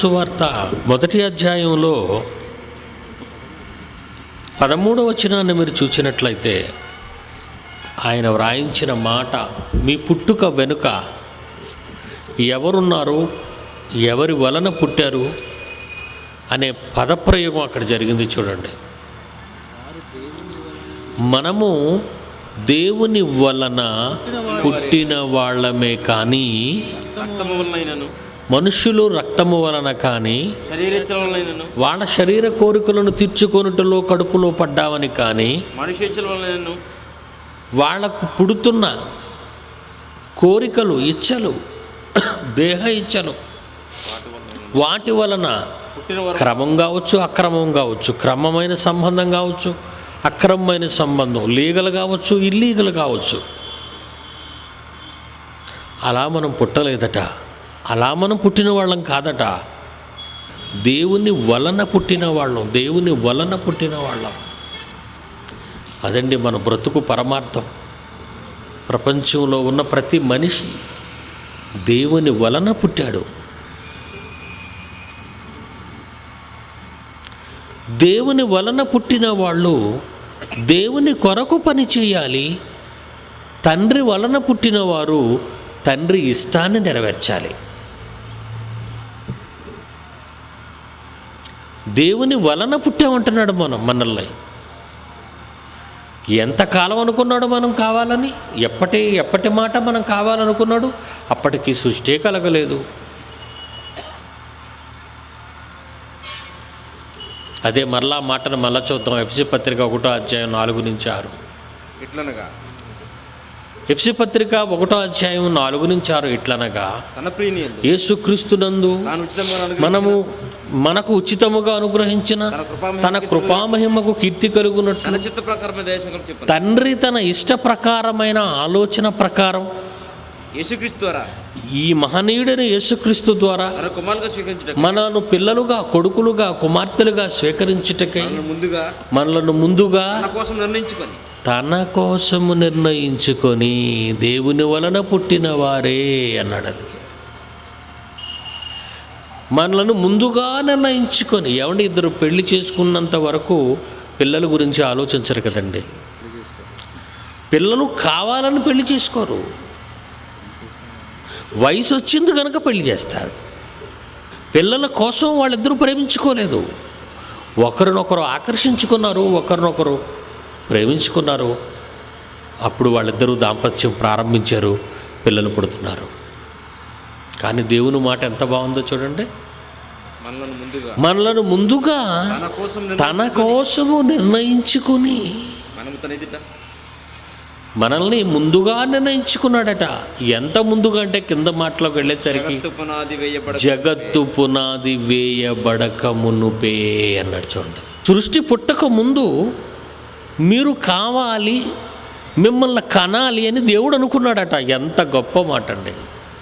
సువార్త మొదటి అధ్యాయంలో పదమూడవ వచనాన్ని మీరు చూసినట్లయితే ఆయన వ్రాయించిన మాట మీ పుట్టుక వెనుక ఎవరున్నారు ఎవరి వలన పుట్టారు అనే పదప్రయోగం అక్కడ జరిగింది చూడండి మనము దేవుని వలన పుట్టిన వాళ్ళమే కానీ రక్తము వలనైనను మనుషులు రక్తము వలన కానీ శరీరేచ్ఛల వలనైనను వాళ్ళ శరీర కోరికలను తీర్చుకొనుటలో కడుపులో పడ్డామని కానీ మనుష్యేచ్ఛల వలనైనను వాళ్లకు పుడుతున్న కోరికలు ఇచ్చలు దేహ ఇచ్చలు వాటి వలన పుట్టిన వారు క్రమం కావచ్చు అక్రమం కావచ్చు క్రమమైన సంబంధం కావచ్చు అక్రమమైన సంబంధం లీగల్ కావచ్చు ఇల్లీగల్ కావచ్చు అలా మనం పుట్టలేదట అలా మనం పుట్టిన వాళ్ళం కాదట దేవుని వలన పుట్టిన వాళ్ళం దేవుని వలన పుట్టిన వాళ్ళం అదండి మన బ్రతుకు పరమార్థం ప్రపంచంలో ఉన్న ప్రతి మనిషి దేవుని వలన పుట్టాడు దేవుని వలన పుట్టిన వాళ్ళు దేవుని కొరకు పని చేయాలి తండ్రి వలన పుట్టిన వారు తండ్రి ఇష్టాన్ని నెరవేర్చాలి దేవుని వలన పుట్టామంటున్నాడు మనం మనల్ని ఎంతకాలం అనుకున్నాడు మనం కావాలని ఎప్పటి ఎప్పటి మాట మనం కావాలనుకున్నాడు అప్పటికి సృష్టి కలగలేదు అదే మరలా మాటను మళ్ళా చూద్దాం ఎఫ్సి పత్రిక ఒకటో అధ్యాయం నాలుగు నుంచి ఆరు ఇట్లనగా ఎఫ్సి పత్రిక ఒకటో అధ్యాయం నాలుగు నుంచి ఆరు ఇట్లనగా తన ప్రియనియందు యేసుక్రీస్తునందు తాను ఉచితంగా అనుగ్రహించిన మనము మనకు ఉచితముగా అనుగ్రహించిన తన కృపామహిమ తన కృపామహిమకు కీర్తి కలుగునట్లు తన చిత్త ప్రకారమే దేశం చెప్పాను తండ్రి తన ఇష్ట ప్రకారమైన ఆలోచన ప్రకారం యేసుక్రీస్తు ద్వారా ఈ మహనీయుడైన యేసుక్రీస్తు ద్వారా తన కుమారుగా స్వీకరించుట మనను పిల్లలుగా కొడుకులుగా కుమార్తెలుగా స్వీకరించుటకై ముందుగా మనలను ముందుగా తన కోసం నిర్ణయించుకొని తన కోసము నిర్ణయించుకొని దేవుని వలన పుట్టిన వారే అన్నాడు అది మనలను ముందుగా నిర్ణయించుకొని ఏమంటే ఇద్దరు పెళ్లి చేసుకున్నంత వరకు పిల్లల గురించి ఆలోచించరు కదండి పిల్లలు కావాలని పెళ్లి చేసుకోరు వయసు వచ్చింది కనుక పెళ్లి చేస్తారు పిల్లల కోసం వాళ్ళిద్దరూ ప్రేమించుకోలేదు ఒకరినొకరు ఆకర్షించుకున్నారు ఒకరినొకరు ప్రేమించుకున్నారు అప్పుడు వాళ్ళిద్దరూ దాంపత్యం ప్రారంభించారు పిల్లలు పుడుతున్నారు కానీ దేవుని మాట ఎంత బాగుందో చూడండి మనలను ముందుగా మనలను ముందుగా తన కోసం తన కోసము నిర్ణయించుకుని మనము తన ఎదుట మనల్ని ముందుగా నిర్ణయించుకున్నాడట ఎంత ముందుగా అంటే కింద మాటలోకి వెళ్ళేసరికి జగత్తు పునాది వేయబడ జగత్తు పునాది వేయబడక మునుపే అన్నాడు చూడండి సృష్టి పుట్టక ముందు మీరు కావాలి మిమ్మల్ని కనాలి అని దేవుడు అనుకున్నాడట ఎంత గొప్ప మాట అండి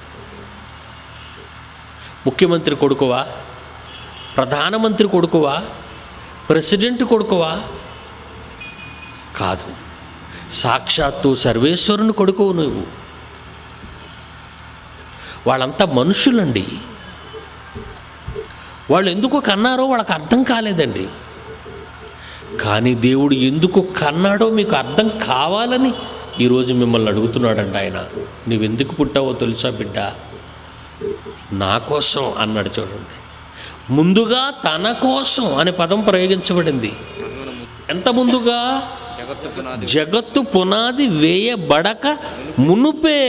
ముఖ్యమంత్రి కొడుకువా ప్రధానమంత్రి కొడుకువా ప్రెసిడెంట్ కొడుకువా కాదు సాక్షాత్తు సర్వేశ్వరుని కొడుకువు నువ్వు వాళ్ళంతా మనుషులండి వాళ్ళు ఎందుకు కన్నారో వాళ్ళకి అర్థం కాలేదండి కానీ దేవుడు ఎందుకు కన్నాడో మీకు అర్థం కావాలని ఈరోజు మిమ్మల్ని అడుగుతున్నాడండి ఆయన నువ్వెందుకు పుట్టావో తెలుసా బిడ్డ నా కోసం అన్నాడు చూడండి ముందుగా తన కోసం అనే పదం ప్రయోగించబడింది మనలను ము- ఎంత ముందుగా జగత్తు పునాది జగత్తు పునాది వేయబడక మునుపే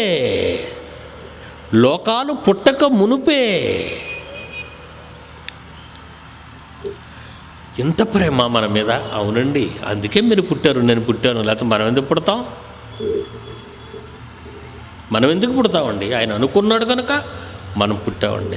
లోకాలు పుట్టక మునుపే ఎంత ప్రేమ మన మీద అవునండి అందుకే మీరు పుట్టారు నేను పుట్టాను లేకపోతే మనం ఎందుకు పుడతాం మనం ఎందుకు పుడతామండి ఆయన అనుకున్నాడు కనుక మనం పుట్టామండి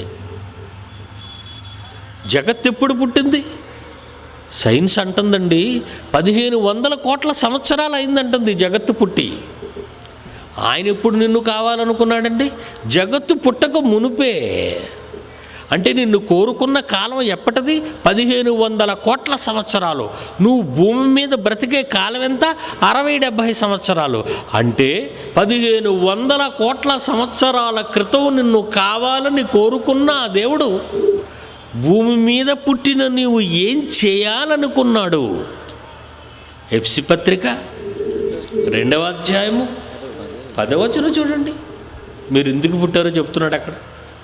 జగత్ ఎప్పుడు పుట్టింది సైన్స్ అంటుందండి పదిహేను వందల కోట్ల సంవత్సరాలు అయిందంటుంది జగత్తు పుట్టి ఆయన ఎప్పుడు నిన్ను కావాలనుకున్నాడండి జగత్తు పుట్టక మునుపే అంటే నిన్ను కోరుకున్న కాలం ఎప్పటిది పదిహేను వందల కోట్ల సంవత్సరాలు నువ్వు భూమి మీద బ్రతికే కాలం ఎంత అరవై డెబ్భై సంవత్సరాలు అంటే పదిహేను వందల కోట్ల సంవత్సరాల క్రితం నిన్ను కావాలని కోరుకున్న ఆ దేవుడు భూమి మీద పుట్టిన నీవు ఏం చేయాలనుకున్నాడు ఎఫ్సి పత్రిక రెండవ అధ్యాయము పదవచనం చూడండి మీరు ఎందుకు పుట్టారో చెప్తున్నాడు అక్కడ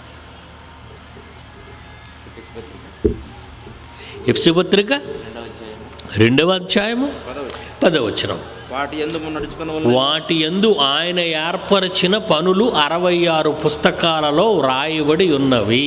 ఎఫ్సి పత్రిక రెండవ అధ్యాయము పదవచనం వాటి ఎందుకు నడుచుకున్న వల్ల వాటి యందు ఆయన ఏర్పరిచిన పనులు అరవై ఆరు పుస్తకాలలో వ్రాయబడి ఉన్నవి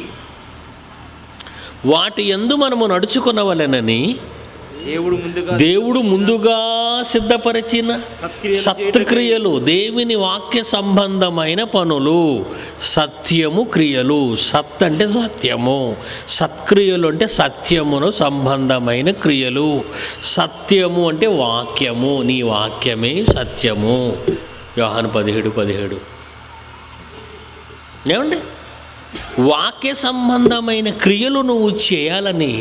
వాటి యందు మనము నడుచుకునవలెనని దేవుడు ముందుగా దేవుడు ముందుగా సిద్ధపరిచిన సత్క్రియలు సత్క్రియలు దేవుని వాక్య సంబంధమైన పనులు సత్యము క్రియలు సత్ అంటే సత్యము సత్క్రియలు అంటే సత్యమును సంబంధమైన క్రియలు సత్యము అంటే వాక్యము నీ వాక్యమే సత్యము యోహాను పదిహేడు పదిహేడు ఏమండి వాక్య సంబంధమైన క్రియలు నువ్వు చేయాలని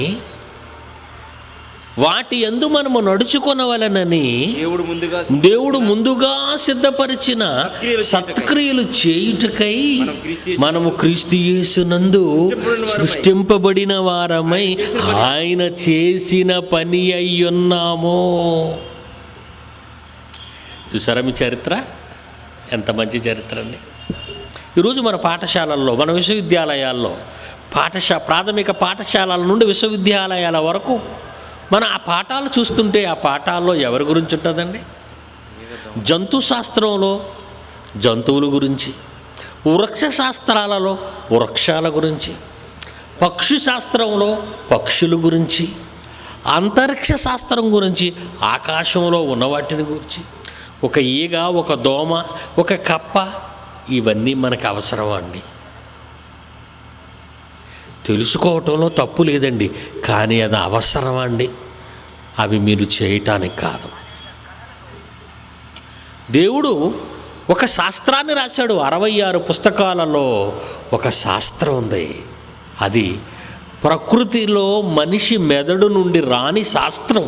వాటి ఎందు మనము నడుచుకొనవలనని దేవుడు ముందుగా దేవుడు ముందుగా సిద్ధపరిచిన సత్క్రియలు చేయుటకై మనము క్రీస్తు యేసునందు సృష్టింపబడిన వారమై ఆయన చేసిన పని అయ్యున్నాము చూసారా మీ చరిత్ర ఎంత మంచి చరిత్ర అండి ఈరోజు మన పాఠశాలల్లో మన విశ్వవిద్యాలయాల్లో పాఠశా ప్రాథమిక పాఠశాలల నుండి విశ్వవిద్యాలయాల వరకు మన ఆ పాఠాలు చూస్తుంటే ఆ పాఠాల్లో ఎవరి గురించి ఉంటుందండి జంతు శాస్త్రంలో జంతువుల గురించి వృక్ష శాస్త్రాలలో వృక్షాల గురించి పక్షి శాస్త్రంలో పక్షుల గురించి అంతరిక్ష శాస్త్రం గురించి ఆకాశంలో ఉన్న వాటిని గురించి ఒక ఈగ ఒక దోమ ఒక కప్ప ఇవన్నీ మనకు అవసరమా అండి తెలుసుకోవటంలో తప్పు లేదండి కానీ అది అవసరమా అండి అవి మీరు చేయటానికి కాదు దేవుడు ఒక శాస్త్రాన్ని రాశాడు అరవై ఆరు పుస్తకాలలో ఒక శాస్త్రం ఉంది అది ప్రకృతిలో మనిషి మెదడు నుండి రాని శాస్త్రం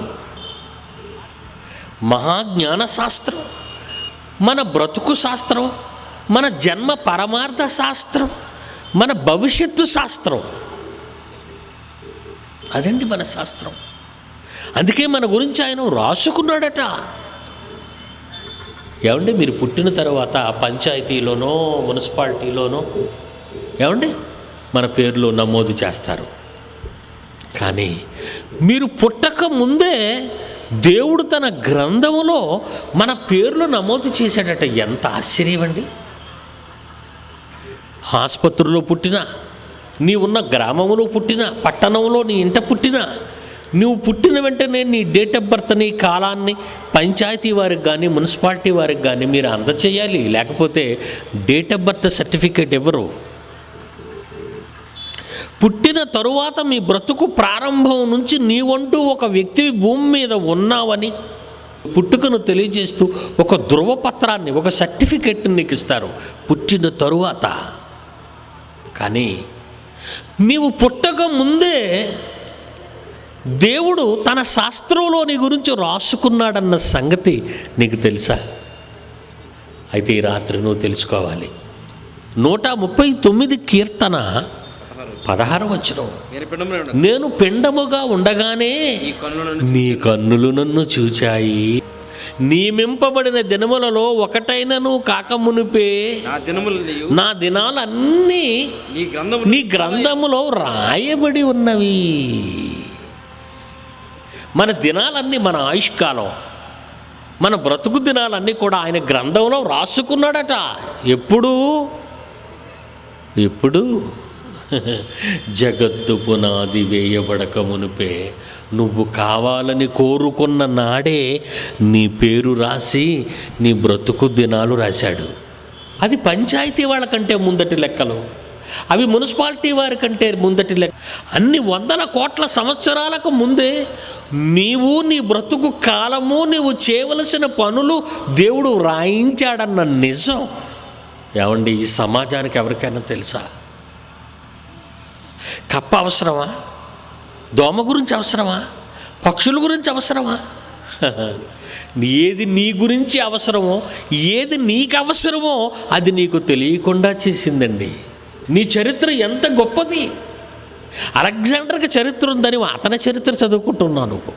మహాజ్ఞాన శాస్త్రం మన బ్రతుకు శాస్త్రం మన జన్మ పరమార్థ శాస్త్రం మన భవిష్యత్తు శాస్త్రం అదండి మన శాస్త్రం అందుకే మన గురించి ఆయన రాసుకున్నాడట ఏమండి మీరు పుట్టిన తర్వాత పంచాయతీలోనో మున్సిపాలిటీలోనో ఏమండి మన పేర్లు నమోదు చేస్తారు కానీ మీరు పుట్టక ముందే దేవుడు తన గ్రంథములో మన పేర్లు నమోదు చేశాడట ఎంత ఆశ్చర్యం అండి ఆసుపత్రిలో పుట్టిన నీ ఉన్న గ్రామంలో పుట్టిన పట్టణంలో నీ ఇంట పుట్టిన నువ్వు పుట్టిన వెంటనే నీ డేట్ ఆఫ్ బర్త్ని కాలాన్ని పంచాయతీ వారికి కానీ మున్సిపాలిటీ వారికి కానీ మీరు అందచేయాలి లేకపోతే డేట్ ఆఫ్ బర్త్ సర్టిఫికేట్ ఇవ్వరు పుట్టిన తరువాత మీ బ్రతుకు ప్రారంభం నుంచి నీవంటూ ఒక వ్యక్తి భూమి మీద ఉన్నావని పుట్టుకను తెలియజేస్తూ ఒక ధృవపత్రాన్ని ఒక సర్టిఫికెట్ని నీకు ఇస్తారు పుట్టిన తరువాత కానీ నీవు పుట్టక ముందే దేవుడు తన శాస్త్రంలో నీ గురించి రాసుకున్నాడన్న సంగతి నీకు తెలుసా అయితే ఈ రాత్రి నువ్వు తెలుసుకోవాలి నూట ముప్పై తొమ్మిది కీర్తన పదహారు వచ్చిన నేను పిండంలో ఉన్నాను. నేను పిండముగా ఉండగానే ఈ కన్నులను నీ కన్నులు నన్ను చూచాయి నియమింపబడిన దినములలో ఒకటైనను కాకమునిపే నా దినములు నీవు నా దినాలన్నీ నీ గ్రంథము నీ గ్రంథములో రాయబడి ఉన్నవి మన దినాలన్నీ మన ఆయుష్కాలం మన బ్రతుకు దినాలన్నీ కూడా ఆయన గ్రంథంలో రాసుకున్నాడట ఎప్పుడు ఎప్పుడు జగత్తు పునాది వేయబడక మునిపే నువ్వు కావాలని కోరుకున్న నాడే నీ పేరు రాసి నీ బ్రతుకు దినాలు రాశాడు అది పంచాయతీ వాళ్ళకంటే ముందటి లెక్కలు అవి మున్సిపాలిటీ వారి కంటే ముందటి లెక్క అన్ని వందల కోట్ల సంవత్సరాలకు ముందే నీవు నీ బ్రతుకు కాలము నీవు చేయవలసిన పనులు దేవుడు రాయించాడన్న నిజం ఏమండి ఈ సమాజానికి ఎవరికైనా తెలుసా కప్ప అవసరమా దోమ గురించి అవసరమా పక్షుల గురించి అవసరమా ఏది నీ గురించి అవసరమో ఏది నీకు అవసరమో అది నీకు తెలియకుండా చేసిందండి నీ చరిత్ర ఎంత గొప్పది అలెగ్జాండర్కి చరిత్ర ఉందని అతని చరిత్ర చదువుకుంటున్నావు నువ్వు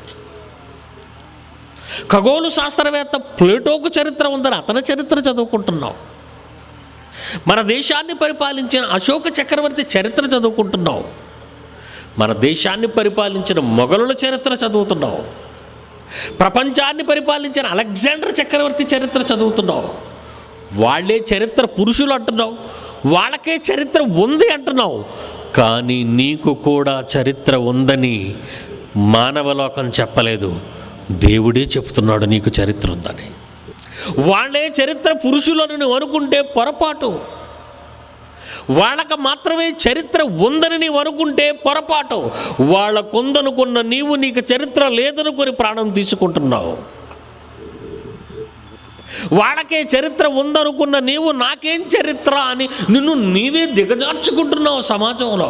ఖగోళ శాస్త్రవేత్త ప్లేటోకు చరిత్ర ఉందని అతని చరిత్ర చదువుకుంటున్నావు మన దేశాన్ని పరిపాలించిన అశోక చక్రవర్తి చరిత్ర చదువుకుంటున్నావు మన దేశాన్ని పరిపాలించిన మొఘలుల చరిత్ర చదువుతున్నావు ప్రపంచాన్ని పరిపాలించిన అలెగ్జాండర్ చక్రవర్తి చరిత్ర చదువుతున్నావు వాళ్ళే చరిత్ర పురుషులు అంటున్నావు వాళ్ళకే చరిత్ర ఉంది అంటున్నావు కానీ నీకు కూడా చరిత్ర ఉందని మానవలోకం చెప్పలేదు దేవుడే చెప్తున్నాడు నీకు చరిత్ర ఉందని వాళ్ళే చరిత్ర పురుషులను నువ్వు అనుకుంటే పొరపాటు వాళ్ళకు మాత్రమే చరిత్ర ఉందని నీవు అనుకుంటే పొరపాటు వాళ్ళకుందనుకున్న నీవు నీకు చరిత్ర లేదనుకొని ప్రాణం తీసుకుంటున్నావు వాళ్ళకే చరిత్ర ఉందనుకున్న నీవు నాకేం చరిత్ర అని నిన్ను నీవే దిగజార్చుకుంటున్నావు సమాజంలో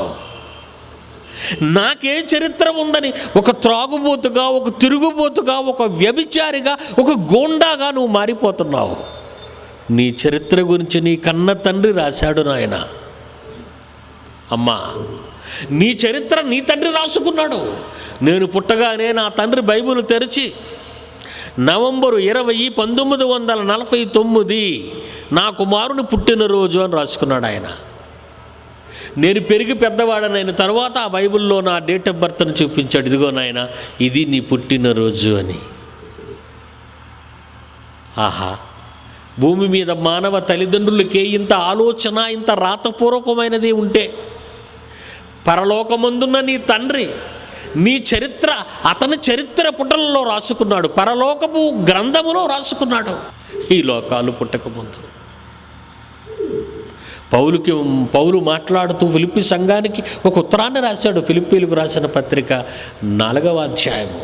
నాకే చరిత్ర ఉందని ఒక త్రాగుబోతుగా ఒక తిరుగుబోతుగా ఒక వ్యభిచారిగా ఒక గోండాగా నువ్వు మారిపోతున్నావు నీ చరిత్ర గురించి నీ కన్న తండ్రి రాశాడు నాయన అమ్మా నీ చరిత్ర నీ తండ్రి రాసుకున్నాడు నేను పుట్టగానే నా తండ్రి బైబిల్ తెరిచి నవంబరు ఇరవై పంతొమ్మిది వందల నలభై తొమ్మిది నా కుమారుని పుట్టినరోజు అని రాసుకున్నాడు ఆయన నేను పెరిగి పెద్దవాడనైన తర్వాత ఆ బైబిల్లో నా డేట్ ఆఫ్ బర్త్ని చూపించాడు ఇదిగో నాయన ఇది నీ పుట్టినరోజు అని ఆహా భూమి మీద మానవ తల్లిదండ్రులకే ఇంత ఆలోచన ఇంత రాతపూర్వకమైనది ఉంటే పరలోకమందున్న నీ తండ్రి నీ చరిత్ర అతని చరిత్ర పుటలలో రాసుకున్నాడు పరలోకపు గ్రంథములో రాసుకున్నాడు ఈ లోకాలు పుట్టకముందు పౌలుకి పౌలు మాట్లాడుతూ ఫిలిప్పి సంఘానికి ఒక ఉత్తరాన్ని రాశాడు ఫిలిప్పీలకు రాసిన పత్రిక నాలుగవ అధ్యాయము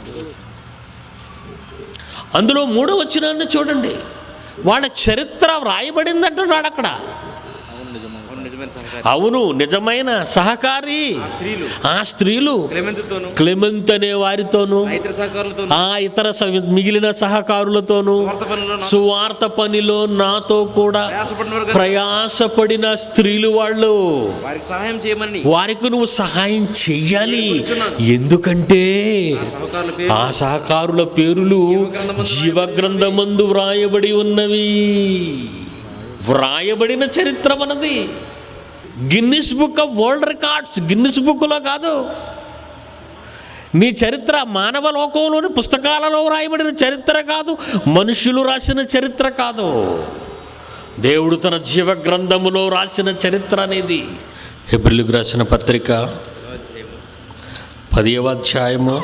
అందులో మూడో వచ్చినాన్ని చూడండి వాళ్ళ చరిత్ర వ్రాయబడింది అంటున్నాడు అక్కడ అవును నిజమైన సహకారి అవును నిజమైన సహకారి ఆ స్త్రీలు ఆ స్త్రీలు క్లెమెంతుతోను క్లెమెంత్ అనే వారితోనూ ఆ ఇతర సహకారులతో ఆ ఇతర స- మిగిలిన సహకారులతోనూ స్వార్థ పనుల్లో నా- సువార్త పనిలో నాతో కూడా ప్రయాసపడిన వారు ప్రయాసపడిన స్త్రీలు వాళ్ళు వారికి సహాయం చేయమని వారికి నువ్వు సహాయం చెయ్యాలి ఎందుకంటే ఆ సహకారుల పేరు ఆ సహకారుల పేరులు జీవగ్రంథమందు వ్రాయబడి ఉన్నవి వ్రాయబడిన చరిత్ర మనది Guinness book of world records Guinness బుక్లో కాదు నీ చరిత్ర మానవ లోకంలోని పుస్తకాలలో వ్రాయబడిన చరిత్ర కాదు మనుషులు రాసిన చరిత్ర కాదు దేవుడు తన జీవ గ్రంథములో రాసిన చరిత్ర అనేది హెబ్రిల్కి రాసిన పత్రిక పదియవ అధ్యాయము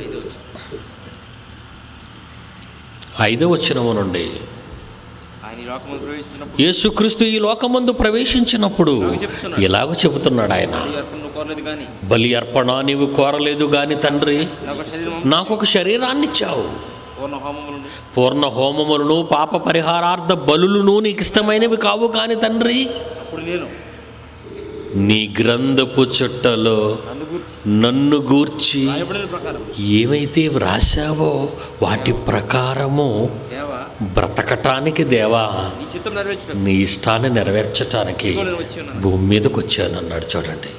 ఐదవ వచనము నుండి ఆయన ఈ లోకమును ప్రవేశించినప్పుడు యేసుక్రీస్తు ఈ లోకమందు ప్రవేశించినప్పుడు ఇలాగ చెబుతున్నాడు ఆయన ఈ అర్పణను కోరలేదు కానీ బలి అర్పణ నీవు కోరలేదు గాని తండ్రి నాకు శరీరం నాకు ఒక శరీరాన్ని ఇచ్చావు పూర్ణ హోమములను పూర్ణ హోమములను పాప పరిహారార్థ బలులను నీకు ఇష్టమైనవి కావు కాని తండ్రి అప్పుడు నేను నీ గ్రంథపు చుట్టలో నన్ను గుర్చి నన్ను గూర్చి రాయబడిన ప్రకారం ఏమైతే వ్రాసావో వాటి ప్రకారము దేవా బ్రతకటానికి దేవా నీ చిత్తం నెరవేర్చడం నీ ఇష్టాన్ని నెరవేర్చటానికి నేను వచ్చి ఉన్నాను భూమి మీదకి వచ్చాను అన్నాడు చూడండి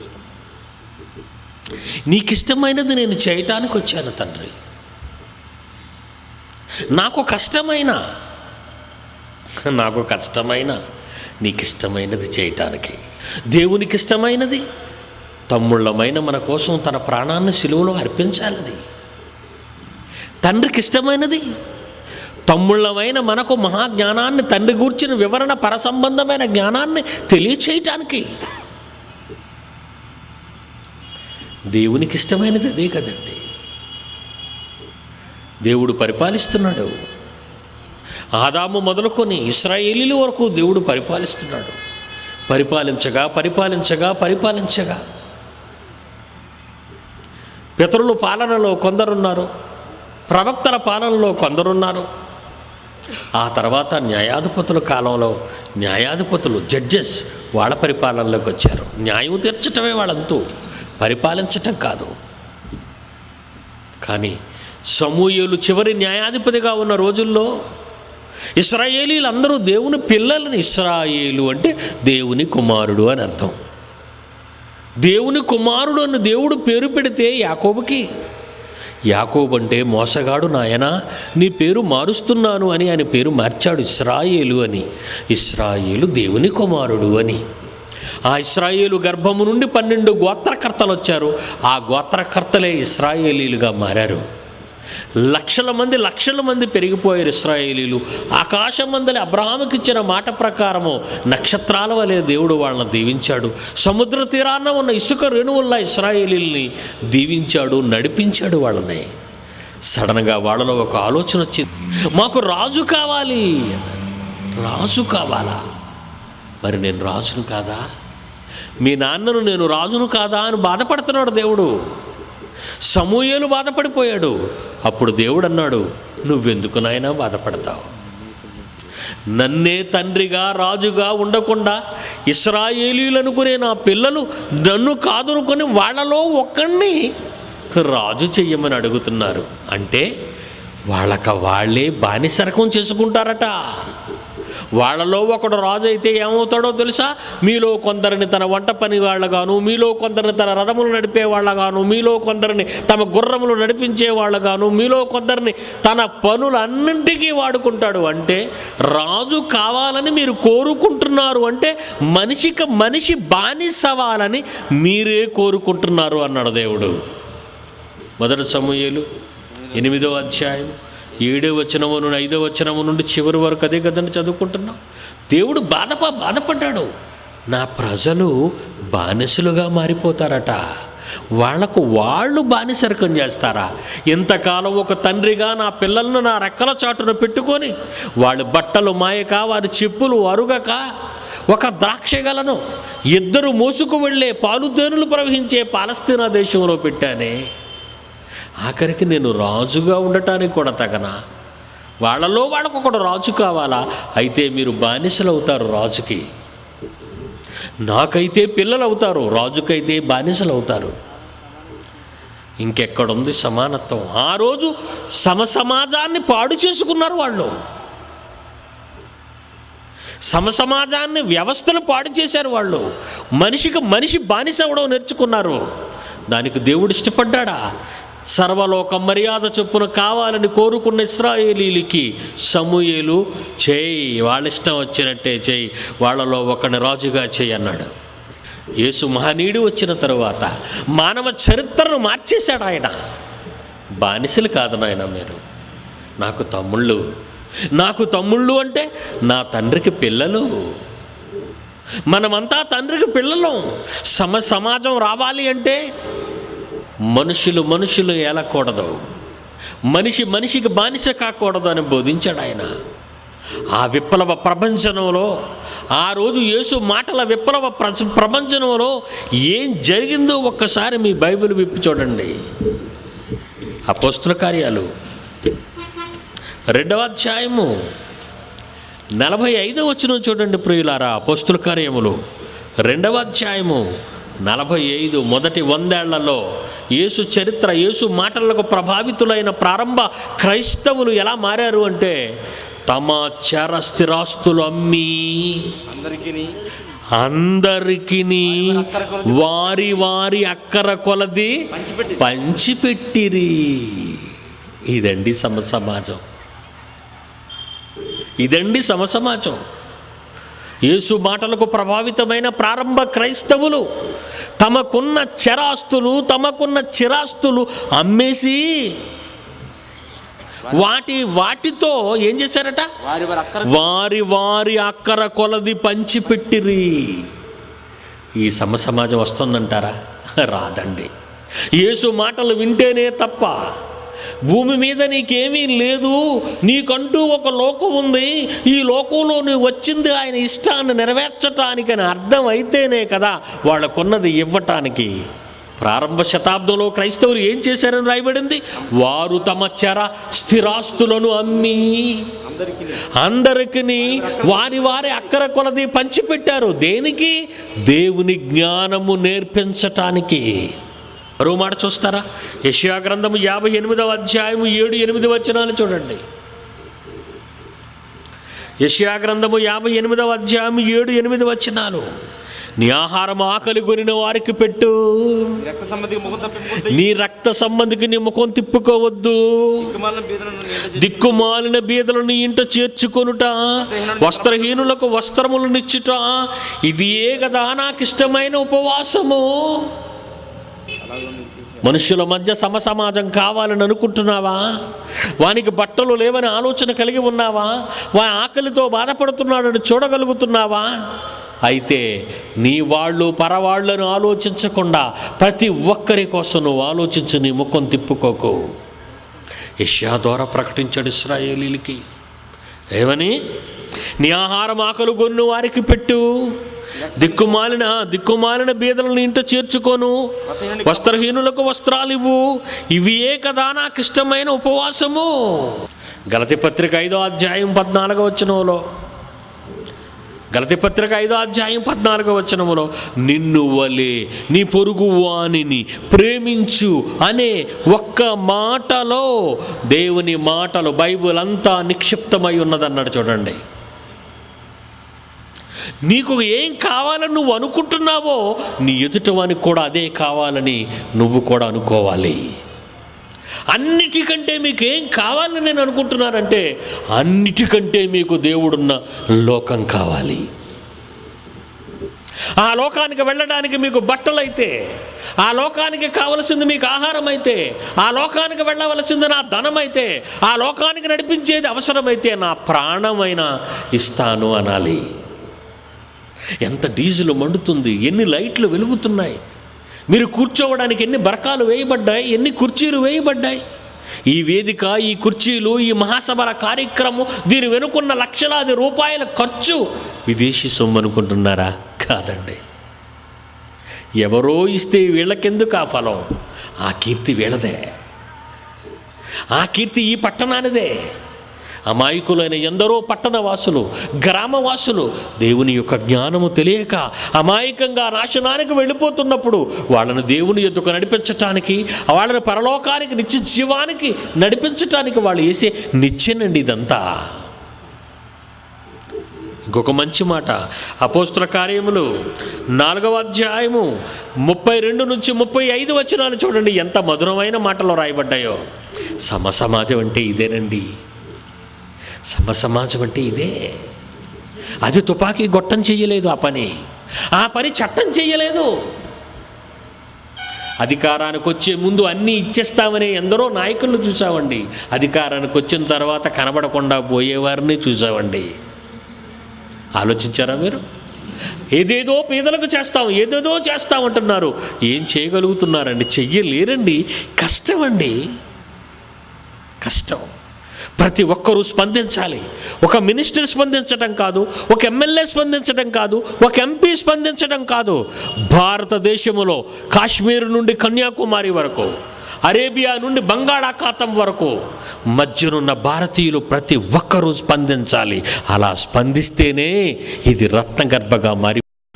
నీకు ఇష్టమైనది నేను చేయటానికి వచ్చాను తండ్రి నాకు కష్టమైన నాకు కష్టమైన నీకు ఇష్టమైనది చేయటానికి దేవునికి ఇష్టమైనది తమ్ముళ్ళమైన మన కోసం తన ప్రాణాన్ని సిలువలో అర్పించాలది తండ్రికి ఇష్టమైనది తమ్ముళ్ళమైన మనకు మహాజ్ఞానాన్ని తండ్రి గూర్చిన వివరణ పరసంబంధమైన జ్ఞానాన్ని తెలియచేయటానికి దేవునికి ఇష్టమైనది అదే కదండి దేవుడు పరిపాలిస్తున్నాడు ఆదాము మొదలుకొని ఇస్రాయేలీల వరకు దేవుడు పరిపాలిస్తున్నాడు పరిపాలించగా పరిపాలించగా పరిపాలించగా పితరుల పాలనలో కొందరున్నారు ప్రవక్తల పాలనలో కొందరున్నారు ఆ తర్వాత న్యాయాధిపతుల కాలంలో న్యాయాధిపతులు జడ్జెస్ వాళ్ళ పరిపాలనలోకి వచ్చారు న్యాయం తీర్చటమే వాళ్ళంతూ పరిపాలించటం కాదు కానీ సమూయేలు చివరి న్యాయాధిపతిగా ఉన్న రోజుల్లో ఇస్రాయేలీలు అందరూ దేవుని పిల్లలని ఇస్రాయేలు అంటే దేవుని కుమారుడు అని అర్థం దేవుని కుమారుడు అని దేవుడు పేరు పెడితే యాకోబుకి యాకోబు అంటే మోసగాడు నాయనా నీ పేరు మారుస్తున్నాను అని ఆయన పేరు మార్చాడు ఇస్రాయేలు అని ఇస్రాయేలు దేవుని కుమారుడు అని ఆ ఇస్రాయేలు గర్భము నుండి పన్నెండు గోత్రకర్తలు వచ్చారు ఆ గోత్రకర్తలే ఇస్రాయేలీలుగా మారారు లక్షల మంది లక్షల మంది పెరిగిపోయారు ఇస్రాయేలీలు ఆకాశం మందలి అబ్రహాముకి ఇచ్చిన మాట ప్రకారము నక్షత్రాల వలె దేవుడు వాళ్ళని దీవించాడు సముద్ర తీరాన ఉన్న ఇసుక రేణువుల్లా ఇస్రాయేలీల్ని దీవించాడు నడిపించాడు వాళ్ళని సడన్గా వాళ్ళలో ఒక ఆలోచన వచ్చింది మాకు రాజు కావాలి అన్నారు. రాజు కావాలా మరి నేను రాజును కాదా మీ నాన్నను నేను రాజును కాదా అని బాధపడుతున్నాడు దేవుడు సమూయేలు బాధపడిపోయాడు అప్పుడు దేవుడు అన్నాడు నువ్వెందుకు నాయనా బాధపడతావు నన్నే తండ్రిగా రాజుగా ఉండకుండా ఇస్రాయేలీలు అనుకునే నా పిల్లలు నన్ను కాదనుకొని వాళ్ళలో ఒక్కడిని రాజు చెయ్యమని అడుగుతున్నారు అంటే వాళ్ళక వాళ్ళే బానిసరకం చేసుకుంటారట వాళ్ళలో ఒకడు రాజు అయితే ఏమవుతాడో తెలుసా మీలో కొందరిని తన వంట పని వాళ్ళగాను మీలో కొందరిని తన రథములు నడిపే వాళ్ళగాను మీలో కొందరిని తమ గుర్రములు నడిపించే వాళ్ళగాను మీలో కొందరిని తన పనులన్నింటికీ వాడుకుంటాడు అంటే రాజు కావాలని మీరు కోరుకుంటున్నారు అంటే మనిషికి మనిషి బానిసవాలని మీరే కోరుకుంటున్నారు అన్నాడు దేవుడు మొదటి సమూహలు ఎనిమిదో అధ్యాయం ఏడో వచనము నుండి ఐదో వచనము నుండి చివరి వరకు అదే కదండి చదువుకుంటున్నాం దేవుడు బాధప బాధపడ్డాడు నా ప్రజలు బానిసలుగా మారిపోతారట వాళ్లకు వాళ్ళు బానిసరకం చేస్తారా ఇంతకాలం ఒక తండ్రిగా నా పిల్లలను నా రెక్కల చాటున పెట్టుకొని వాళ్ళ బట్టలు మాయక వారి చెప్పులు అరుగక ఒక ద్రాక్షగలను ఇద్దరు మోసుకు వెళ్ళే పాలుదేనులు ప్రవహించే పాలస్తీనా దేశంలో పెట్టానే ఆఖరికి నేను రాజుగా ఉండటానికి కూడా తగనా వాళ్ళలో వాళ్ళకు ఒకడు రాజు కావాలా అయితే మీరు బానిసలు అవుతారు రాజుకి నాకైతే పిల్లలు అవుతారు రాజుకైతే బానిసలు అవుతారు ఇంకెక్కడుంది సమానత్వం ఆ రోజు సమసమాజాన్ని పాడు చేసుకున్నారు వాళ్ళు సమసమాజాన్ని వ్యవస్థను పాడు చేశారు వాళ్ళు మనిషికి మనిషి బానిస అవ్వడం నేర్చుకున్నారు దానికి దేవుడు ఇష్టపడ్డాడా సర్వలోక మర్యాద చొప్పున కావాలని కోరుకున్న ఇస్రాయేలీలకి సమూయేలు చేయి వాళ్ళ ఇష్టం వచ్చినట్టే చేయి వాళ్ళలో ఒకని రాజుగా చేయి అన్నాడు యేసు మహనీయుడు వచ్చిన తరువాత మానవ చరిత్రను మార్చేశాడు ఆయన బానిసలు కాదు నాయన మీరు నాకు తమ్ముళ్ళు నాకు తమ్ముళ్ళు అంటే నా తండ్రికి పిల్లలు మనమంతా తండ్రికి పిల్లలు సమ సమాజం రావాలి అంటే మనుషులు మనుషులు ఏలకూడదు మనిషి మనిషికి బానిస కాకూడదు అని బోధించాడు ఆయన ఆ విప్లవ ప్రపంచంలో ఆ రోజు యేసు మాటల విప్లవ ప్ర- ప్రపంచంలో ఏం జరిగిందో ఒక్కసారి మీ బైబిల్ విప్పి చూడండి అపోస్తుల కార్యాలు రెండవ అధ్యాయము నలభై ఐదో వచ్చిన చూడండి ప్రియులారా అపోస్తుల కార్యములు రెండవ అధ్యాయము నలభై ఐదు మొదటి వందేళ్లలో యేసు చరిత్ర యేసు మాటలకు ప్రభావితులైన ప్రారంభ క్రైస్తవులు ఎలా మారారు అంటే తమ చర స్థిరాస్తులు అమ్మి అందరికీ అందరికి వారి వారి అక్కర కొలది పంచిపెట్టి పంచిపెట్టిరి ఇదండి సమ సమాజం ఇదండి సమ సమాజం యేసు మాటలకు ప్రభావితమైన ప్రారంభ క్రైస్తవులు తమకున్న చరాస్తులు తమకున్న చిరాస్తులు అమ్మేసి వాటి వాటితో ఏం చేశారట వారి వారి అక్కర వారి వారి అక్కర కొలది పంచిపెట్టిరి ఈ సమ సమాజం వస్తుందంటారా రాదండి యేసు మాటలు వింటేనే తప్ప భూమి మీద నీకేమీ లేదు నీకంటూ ఒక లోకం ఉంది ఈ లోకంలో నువ్వు వచ్చింది ఆయన ఇష్టాన్ని నెరవేర్చటానికి అని అర్థం అయితేనే కదా వాళ్ళకున్నది ఇవ్వటానికి ప్రారంభ శతాబ్దంలో క్రైస్తవులు ఏం చేశారని రాయబడింది వారు తమ చెర స్థిరాస్తులను అమ్మి అందరికీ అందరికి వారి వారి అక్కర కొలది పంచిపెట్టారు దేనికి దేవుని జ్ఞానము నేర్పించటానికి మరో మాట చూస్తారా యెషయా గ్రంథము యాభై ఎనిమిదవ అధ్యాయము ఏడు ఎనిమిది వచనాలు చూడండి యెషయా గ్రంథము యాభై ఎనిమిదవ అధ్యాయం ఏడు ఎనిమిది వచనాలు నీ ఆహారం ఆకలి కొనిన వారికి పెట్టు ఈ రక్త సంబంధికి ముఖం తప్పింపుకుంటే నీ రక్త సంబంధికి నీ ముఖం తిప్పుకోవద్దు దిక్కుమాలిన బీదలను నీ ఎంట చేసి దిక్కుమాలిన బీదలను ఇంట చేర్చుకొనుట వస్త్రహీనులకు వస్త్రములు నిచ్చుట ఇది ఏ కదా నాకు ఇష్టమైన ఉపవాసము అలాగే నీకు చేసి మనుషుల మధ్య సమసమాజం కావాలని అనుకుంటున్నావా వానికి బట్టలు లేవని ఆలోచన కలిగి ఉన్నావా వా ఆకలితో బాధపడుతున్నాడని చూడగలుగుతున్నావా అయితే నీ వాళ్ళు పరవాళ్ళను ఆలోచించకుండా ప్రతి ఒక్కరి కోసం నువ్వు ఆలోచించి నీ ముఖం తిప్పుకోకు యష్యా ద్వారా ప్రకటించాడు ఇస్రాయేలీలకి ఏమని నీ ఆహారం ఆకలి గొన్ను వారికి పెట్టు దిక్కుమాలిన దిక్కుమాలిన బీదలను ఇంట చేర్చుకోను వస్త్రహీనులకు వస్త్రాలు ఇవ్వు ఇవి ఏ కదా నాకు ఇష్టమైన ఉపవాసము గలతి పత్రిక ఐదో అధ్యాయం పద్నాలుగో వచనంలో గలతి పత్రిక ఐదో అధ్యాయం పద్నాలుగో వచనములో నిన్ను వలే నీ పొరుగు వానిని ప్రేమించు అనే ఒక్క మాటలో దేవుని మాటలు బైబిల్ అంతా నిక్షిప్తమై ఉన్నదన్నాడు చూడండి నీకు ఏం కావాలని నువ్వు అనుకుంటున్నావో నీ ఎదుటివానికి కూడా అదే కావాలని నువ్వు కూడా అనుకోవాలి అన్నిటికంటే మీకు ఏం కావాలని నేను అనుకుంటున్నానంటే అన్నిటికంటే మీకు దేవుడున్న లోకం కావాలి ఆ లోకానికి వెళ్ళడానికి మీకు బట్టలైతే ఆ లోకానికి కావలసింది మీకు ఆహారం అయితే ఆ లోకానికి వెళ్ళవలసింది నా ధనం అయితే ఆ లోకానికి నడిపించేది అవసరమైతే నా ప్రాణమైనా ఇస్తాను అనాలి ఎంత డీజిల్ మండుతుంది ఎన్ని లైట్లు వెలుగుతున్నాయి మీరు కూర్చోవడానికి ఎన్ని బరకాలు వేయబడ్డాయి ఎన్ని కుర్చీలు వేయబడ్డాయి ఈ వేదిక ఈ కుర్చీలు ఈ మహాసభల కార్యక్రమం దీని వెనుకున్న లక్షలాది రూపాయల ఖర్చు విదేశీ సొమ్ము అనుకుంటున్నారా కాదండి ఎవరో ఇస్తే వీళ్ళకెందుకు ఆ ఫలం ఆ కీర్తి వీళ్ళదే ఆ కీర్తి ఈ పట్టణానిదే అమాయకులైన ఎందరో పట్టణవాసులు గ్రామవాసులు దేవుని యొక్క జ్ఞానము తెలియక అమాయకంగా నాశనానికి వెళ్ళిపోతున్నప్పుడు వాళ్ళను దేవుని ఎద్దుకు నడిపించటానికి వాళ్ళని పరలోకానికి నిత్య జీవానికి నడిపించటానికి వాళ్ళు వేసే నిత్యనండి ఇదంతా ఇంకొక మంచి మాట అపోస్తుల కార్యములు నాలుగవ అధ్యాయము ముప్పై రెండు నుంచి ముప్పై ఐదు వచనాలు చూడండి ఎంత మధురమైన మాటలు రాయబడ్డాయో సమసమాజం అంటే ఇదేనండి సమసమాజం అంటే ఇదే అది తుపాకీ గొట్టం చెయ్యలేదు ఆ పని ఆ పని చట్టం చెయ్యలేదు అధికారానికి వచ్చే ముందు అన్నీ ఇచ్చేస్తామని ఎందరో నాయకులను చూసామండి అధికారానికి వచ్చిన తర్వాత కనబడకుండా పోయేవారిని చూసామండి ఆలోచించారా మీరు ఏదేదో పేదలకు చేస్తాం ఏదేదో చేస్తామంటున్నారు ఏం చేయగలుగుతున్నారండి చెయ్యలేరండి కష్టమండి కష్టం ప్రతి ఒక్కరూ స్పందించాలి ఒక మినిస్టర్ స్పందించడం కాదు ఒక ఎమ్మెల్యే స్పందించడం కాదు ఒక ఎంపీ స్పందించడం కాదు భారతదేశములో కాశ్మీర్ నుండి కన్యాకుమారి వరకు అరేబియా నుండి బంగాళాఖాతం వరకు మధ్యనున్న భారతీయులు ప్రతి ఒక్కరూ స్పందించాలి అలా స్పందిస్తేనే ఇది రత్నగర్భగా మారి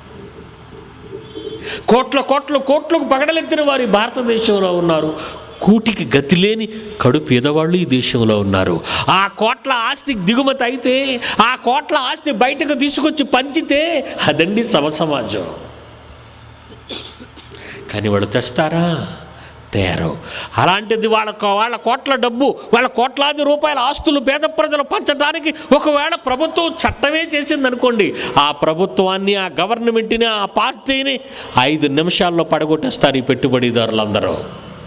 కోట్ల కోట్ల కోట్లకు పగడలెత్తిన వారి భారతదేశంలో ఉన్నారు కూటికి గతి లేని కడు పేదవాళ్ళు ఈ దేశంలో ఉన్నారు ఆ కోట్ల ఆస్తి దిగుమతి అయితే ఆ కోట్ల ఆస్తి బయటకు తీసుకొచ్చి పంచితే అదండి సమ సమాజం కానీ వాళ్ళు తెస్తారా తయారు అలాంటిది వాళ్ళ వాళ్ళ కోట్ల డబ్బు వాళ్ళ కోట్లాది రూపాయల ఆస్తులు పేద ప్రజలు పంచడానికి ఒకవేళ ప్రభుత్వం చట్టమే చేసింది అనుకోండి ఆ ప్రభుత్వాన్ని ఆ గవర్నమెంట్ని ఆ పార్టీని ఐదు నిమిషాల్లో పడగొట్టేస్తారు ఈ పెట్టుబడిదారులందరూ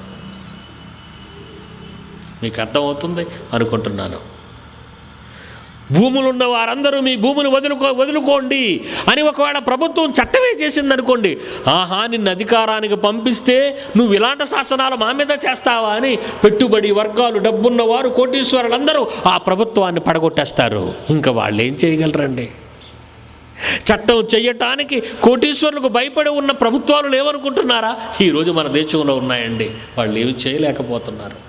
మీకు అర్థమవుతుంది అనుకుంటున్నాను భూములు ఉన్న వారందరూ మీ భూములు వదులుకో వదులుకోండి అని ఒకవేళ ప్రభుత్వం చట్టమే చేసిందనుకోండి ఆహా నిన్ను అధికారానికి పంపిస్తే నువ్వు ఇలాంటి శాసనాలు మా మీద చేస్తావా అని పెట్టుబడి వర్గాలు డబ్బున్న వారు కోటీశ్వరులందరూ ఆ ప్రభుత్వాన్ని పడగొట్టేస్తారు ఇంకా వాళ్ళు ఏం చేయగలరండి చట్టం చెయ్యటానికి కోటీశ్వరులకు భయపడి ఉన్న ప్రభుత్వాలు లేవనుకుంటున్నారా ఈరోజు మన దేశంలో ఉన్నాయండి వాళ్ళు ఏమి చేయలేకపోతున్నారు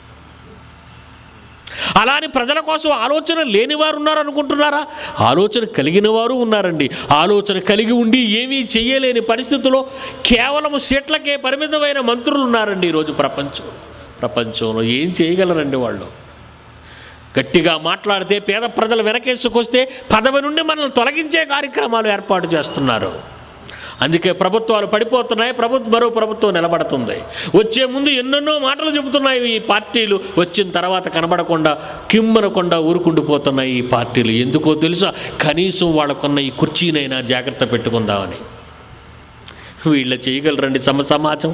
అలాని ప్రజల కోసం ఆలోచన లేని వారు ఉన్నారు అనుకుంటున్నారా ఆలోచన కలిగిన వారు ఉన్నారండి ఆలోచన కలిగి ఉండి ఏమీ చెయ్యలేని పరిస్థితుల్లో కేవలం సీట్లకే పరిమితమైన మంత్రులు ఉన్నారండి ఈరోజు ప్రపంచం ప్రపంచంలో ఏం చేయగలరండి వాళ్ళు గట్టిగా మాట్లాడితే పేద ప్రజలు వెనకేసుకొస్తే పదవి నుండి మనల్ని తొలగించే కార్యక్రమాలు ఏర్పాటు చేస్తున్నారు అందుకే ప్రభుత్వాలు పడిపోతున్నాయి ప్రభుత్వం మరో ప్రభుత్వం నిలబడుతుంది వచ్చే ముందు ఎన్నెన్నో మాటలు చెబుతున్నాయి ఈ పార్టీలు వచ్చిన తర్వాత కనబడకుండా కిమ్మనకుండా ఊరుకుండిపోతున్నాయి ఈ పార్టీలు ఎందుకో తెలుసా కనీసం వాళ్ళకున్న ఈ కుర్చీనైనా జాగ్రత్త పెట్టుకుందామని వీళ్ళు చేయగలరండి సమ సమాజం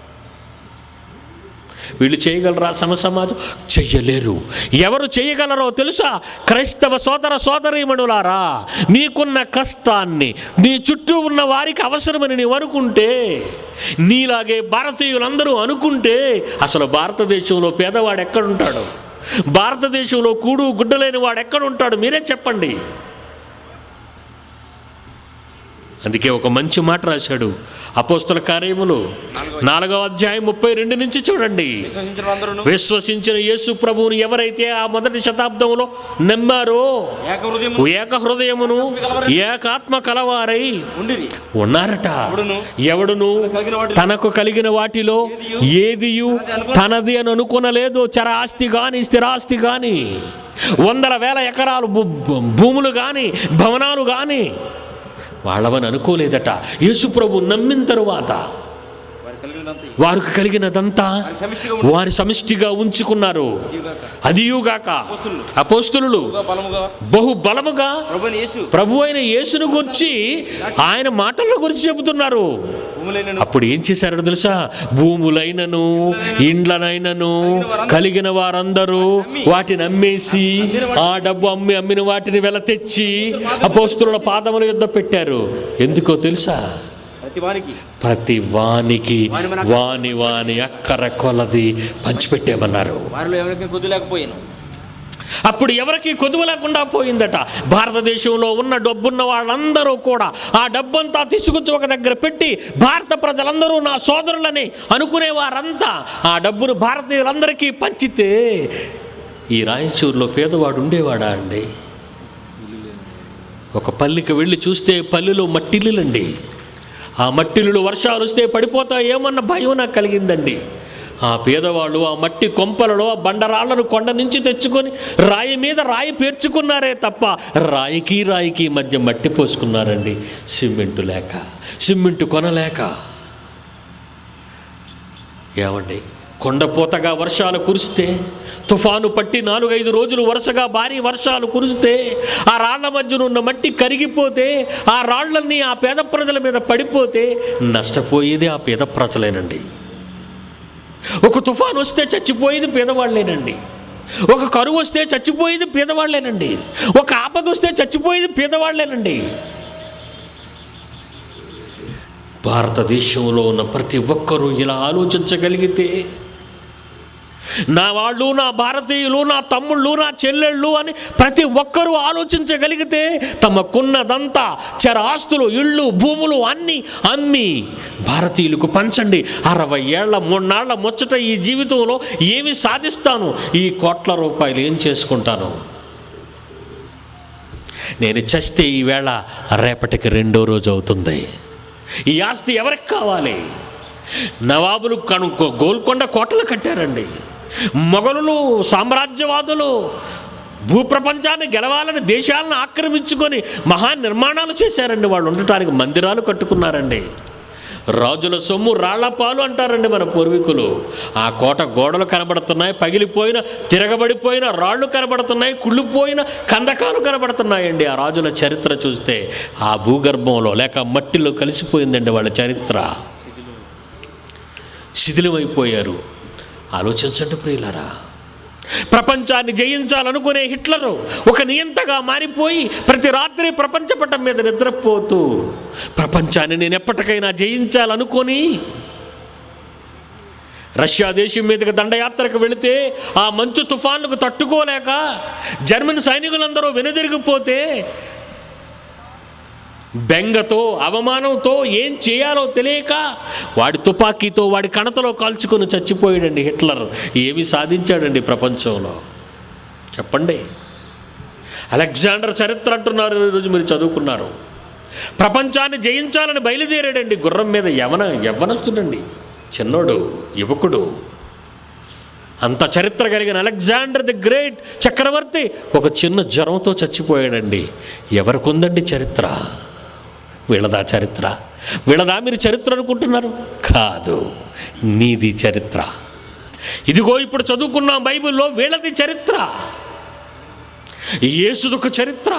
వీళ్ళు చేయగలరా సమ సమాజం చెయ్యలేరు ఎవరు చేయగలరో తెలుసా క్రైస్తవ సోదర సోదరీమణులారా నీకున్న కష్టాన్ని నీ చుట్టూ ఉన్న వారికి అవసరమని నీవు అనుకుంటే నీలాగే భారతీయులందరూ అనుకుంటే అసలు భారతదేశంలో పేదవాడు ఎక్కడుంటాడు భారతదేశంలో కూడు గుడ్డలేని వాడు ఎక్కడుంటాడు మీరే చెప్పండి అందుకే ఒక మంచి మాట రాశాడు అపోస్తుల కార్యములు నాలుగవ అధ్యాయం ముప్పై రెండు నుంచి చూడండి విశ్వసించిన అందరూ విశ్వసించిన యేసు ప్రభువుని ఎవరైతే ఆ మొదటి శతాబ్దంలో నమ్మారో ఏక హృదయం ఏక హృదయమును ఏకాత్మ కలవారై ఉండిరి ఉన్నారట ఎవడును? ఎవడును కలిగిన వాటిలో తనకు కలిగిన వాటిలో ఏదియు తనది అని అనుకునలేదు చర ఆస్తి గాని స్థిరాస్తి గాని వందల వేల ఎకరాలు భూ- భూ- భూములు గాని భవనాలు గాని వాళ్ళవని అనుకోలేదట యేసుప్రభు నమ్మిన తరువాత వారి కలిగినదంతా వారికి కలిగినదంతా వారి సమిష్టిగా ఉండి వారి సమిష్టిగా ఉంచుకున్నారు ఇదిగాక అదియుగాక అపోస్తులు అపోస్తులు బహుగా బలముగా బహు బలముగా ప్రభుని యేసు ప్రభు అయిన యేసును గురించి ఆయన మాటల గురించి చెబుతున్నారు భూములైన అప్పుడు ఏం చేశారో తెలుసా భూములైనను ఇండ్లనైనను కలిగిన వారందరూ వాటిని అమ్మేసి ఆ డబ్బు అమ్మి అమ్మిన వాటిని వెల తెచ్చి అపోస్తుల పాదముల యుద్ధ పెట్టారు ఎందుకో తెలుసా ప్రతి వానికి ప్రతి వానికి వాని వాని అక్కర కొలది పంచిపెట్టేమన్నారు వారిలో ఎవరికి కొద్ది లేకపోయాను అప్పుడు ఎవరికి కొదువ లేకుండా పోయిందట భారతదేశంలో ఉన్న డబ్బున్న వాళ్ళందరూ కూడా ఆ డబ్బంతా తీసుకొచ్చి ఒక దగ్గర పెట్టి భారత ప్రజలందరూ నా సోదరులని అనుకునే వారంతా ఆ డబ్బును భారతీయులందరికీ పంచితే ఈ రాయచూరులో పేదవాడు ఉండేవాడా అండి ఒక పల్లికి వెళ్ళి చూస్తే పల్లెలో మట్టిల్లులండి ఆ మట్టిల్లు వర్షాలు వస్తే పడిపోతాయేమన్న భయం నాకు కలిగిందండి ఆ పేదవాళ్ళు ఆ మట్టి కొంపలలో ఆ బండరాళ్లను కొండ నుంచి తెచ్చుకొని రాయి మీద రాయి పేర్చుకున్నారే తప్ప రాయికి రాయికి మధ్య మట్టి పోసుకున్నారండి సిమెంటు లేక సిమెంటు కొనలేక ఏమండి కొండపోతగా వర్షాలు కురిస్తే తుఫాను పట్టి నాలుగైదు రోజులు వరుసగా భారీ వర్షాలు కురిస్తే ఆ రాళ్ల మధ్యన ఉన్న మట్టి కరిగిపోతే ఆ రాళ్ళన్నీ ఆ పేద ప్రజల మీద పడిపోతే నష్టపోయేది ఆ పేద ప్రజలేనండి ఒక తుఫాను వస్తే చచ్చిపోయేది పేదవాళ్ళేనండి ఒక కరువు వస్తే చచ్చిపోయేది పేదవాళ్ళేనండి ఒక ఆపద వస్తే చచ్చిపోయేది పేదవాళ్ళేనండి భారతదేశంలో ఉన్న ప్రతి ఒక్కరూ ఇలా ఆలోచించగలిగితే నా వాళ్ళు నా భారతీయులు నా తమ్ముళ్ళు నా చెల్లెళ్ళు అని ప్రతి ఒక్కరూ ఆలోచించగలిగితే తమకున్నదంతా చర ఆస్తులు ఇళ్ళు భూములు అన్నీ అమ్మి భారతీయులకు పంచండి అరవై ఏళ్ల మూన్నాళ్ల ముచ్చట ఈ జీవితంలో ఏమి సాధిస్తాను ఈ కోట్ల రూపాయలు ఏం చేసుకుంటాను నేను చస్తే ఈవేళ రేపటికి రెండో రోజు అవుతుంది ఈ ఆస్తి ఎవరికి కావాలి నవాబులు కను గోల్కొండ కోటలు కట్టారండి మొఘలులు సామ్రాజ్యవాదులు భూప్రపంచాన్ని గెలవాలని దేశాలను ఆక్రమించుకొని మహా నిర్మాణాలు చేశారండి వాళ్ళు ఉండటానికి మందిరాలు కట్టుకున్నారండి రాజుల సొమ్ము రాళ్లపాలు అంటారండి మన పూర్వీకులు ఆ కోట గోడలు కనబడుతున్నాయి పగిలిపోయిన తిరగబడిపోయిన రాళ్ళు కనబడుతున్నాయి కుళ్ళిపోయిన కందకాలు కనబడుతున్నాయండి ఆ రాజుల చరిత్ర చూస్తే ఆ భూగర్భంలో లేక మట్టిలో కలిసిపోయిందండి వాళ్ళ చరిత్ర శిథిలమైపోయారు ఆలోచించండి ప్రియులరా ప్రపంచాన్ని జయించాలనుకునే హిట్లరు ఒక నియంతగా మారిపోయి ప్రతి రాత్రి ప్రపంచ పటం మీద నిద్రపోతూ ప్రపంచాన్ని నేను ఎప్పటికైనా జయించాలనుకొని రష్యా దేశం మీదకి దండయాత్రకు వెళితే ఆ మంచు తుఫాన్లకు తట్టుకోలేక జర్మన్ సైనికులందరూ వెనుదిరిగిపోతే బెంగతో అవమానంతో ఏం చేయాలో తెలియక వాడి తుపాకీతో వాడి కణతలో కాల్చుకొని చచ్చిపోయాడండి హిట్లర్ ఏమి సాధించాడండి ప్రపంచంలో చెప్పండి అలెగ్జాండర్ చరిత్ర అంటున్నారు ఈరోజు మీరు చదువుకున్నారు ప్రపంచాన్ని జయించాలని బయలుదేరాడండి గుర్రం మీద యవన యవ్వనస్తుడండి చిన్నోడు యువకుడు అంత చరిత్ర కలిగిన అలెగ్జాండర్ ది గ్రేట్ చక్రవర్తి ఒక చిన్న జ్వరంతో చచ్చిపోయాడండి ఎవరికి ఉందండి చరిత్ర వీళ్ళదా చరిత్ర వీళ్ళదా మీరు చరిత్ర అనుకుంటున్నారు కాదు నీది చరిత్ర ఇదిగో ఇప్పుడు చదువుకున్నాం బైబిల్లో వీళ్ళది చరిత్ర యేసుదొక చరిత్ర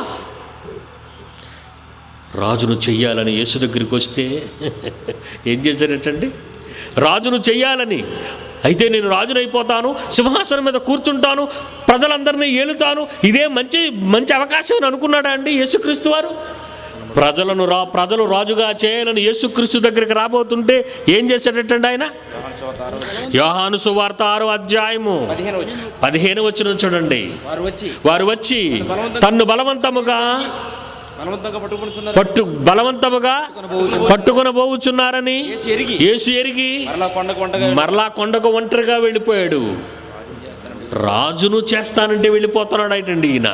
రాజును చెయ్యాలని యేసు దగ్గరికి వస్తే ఏం చేశాడటండి రాజును చెయ్యాలని అయితే నేను రాజునైపోతాను సింహాసనం మీద కూర్చుంటాను ప్రజలందరినీ ఏలుతాను ఇదే మంచి మంచి అవకాశం అని అనుకున్నాడా అండి యేసుక్రీస్తు వారు ప్రజలను రా ప్రజలు రాజుగా చేయాలని యేసుక్రీస్తు దగ్గరికి రాబోతుంటే ఏం చేశాడటండి ఆయన యోహాను సువార్త ఆరో అధ్యాయం యోహాను సువార్త ఆరో అధ్యాయము పదిహేను వచ్చి పదిహేను వచ్చిన చూడండి వారు వచ్చి వారు వచ్చి తన్ను బలవంతముగా బలవంతంగా పట్టుకుంటున్నారు పట్టు బలవంతముగా పట్టుకొని పోవుచున్నారని యేసు ఎరిగి యేసు ఎరిగి మరలా కొండకు వంటగా మరలా కొండకు ఒంటరిగా వెళ్ళిపోయాడు రాజును చేస్తానంటే వెళ్ళిపోతున్నాడు అయిటండి ఈయన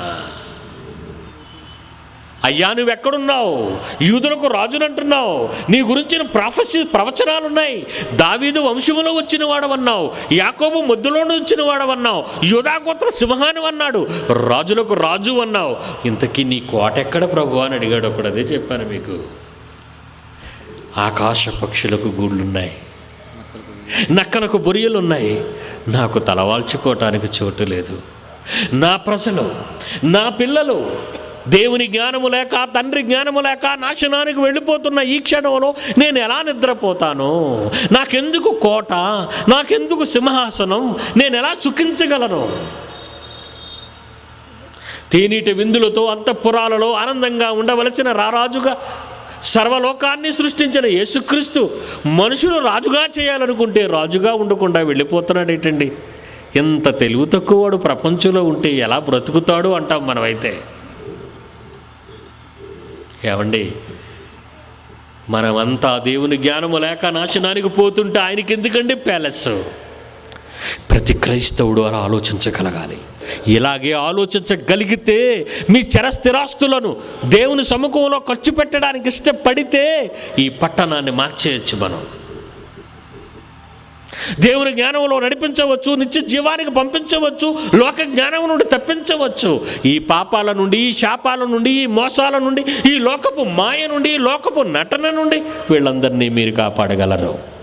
అయ్యా నువ్వు ఎక్కడున్నావు యూదులకు రాజునంటున్నావు నీ గురించిన ప్రాఫెసి ప్రవచనాలు ఉన్నాయి దావీదు వంశములో వచ్చిన వాడవన్నావు యాకోబు ముద్దులోనే వచ్చిన వాడవన్నావు యూదాగోత్ర సింహాని అన్నాడు రాజులకు రాజు అన్నావు ఇంతకీ నీ కోట ఎక్కడ ప్రభు అని అడిగాడు ఒకడు అదే చెప్పాను మీకు ఆకాశ పక్షులకు గూళ్ళున్నాయి నక్కలకు బొరియలు ఉన్నాయి నాకు తలవాల్చుకోవటానికి చోటు లేదు నా ప్రజలు నా పిల్లలు దేవుని జ్ఞానము లేక తండ్రి జ్ఞానము లేక నాశనానికి వెళ్ళిపోతున్న ఈ క్షణంలో నేను ఎలా నిద్రపోతాను నాకెందుకు కోట నాకెందుకు సింహాసనం నేను ఎలా సుఖించగలను తేనీటి విందులతో అంతఃపురాలలో ఆనందంగా ఉండవలసిన రారాజుగా సర్వలోకాన్ని సృష్టించిన యేసుక్రీస్తు మనుషులు రాజుగా చేయాలనుకుంటే రాజుగా ఉండకుండా వెళ్ళిపోతున్నాడు ఏంటండి ఎంత తెలివి తక్కువవాడు ప్రపంచంలో ఉంటే ఎలా బ్రతుకుతాడు అంటాం మనమైతే ఏమండి మనమంతా దేవుని జ్ఞానము లేక నాశనానికి పోతుంటే ఆయనకి ఎందుకండి ప్యాలెస్ ప్రతి క్రైస్తవుడు అలా ఆలోచించగలగాలి ఇలాగే ఆలోచించగలిగితే మీ చరస్థిరాస్తులను దేవుని సముఖంలో ఖర్చు పెట్టడానికి ఇష్టపడితే ఈ పట్టణాన్ని మార్చేయచ్చు మనం దేవుని జ్ఞానంలో నడిపించవచ్చు నిత్య జీవానికి పంపించవచ్చు లోక జ్ఞానం నుండి తప్పించవచ్చు ఈ పాపాల నుండి ఈ శాపాల నుండి ఈ మోసాల నుండి ఈ లోకపు మాయ నుండి ఈ లోకపు నటన నుండి వీళ్ళందరినీ మీరు కాపాడగలరు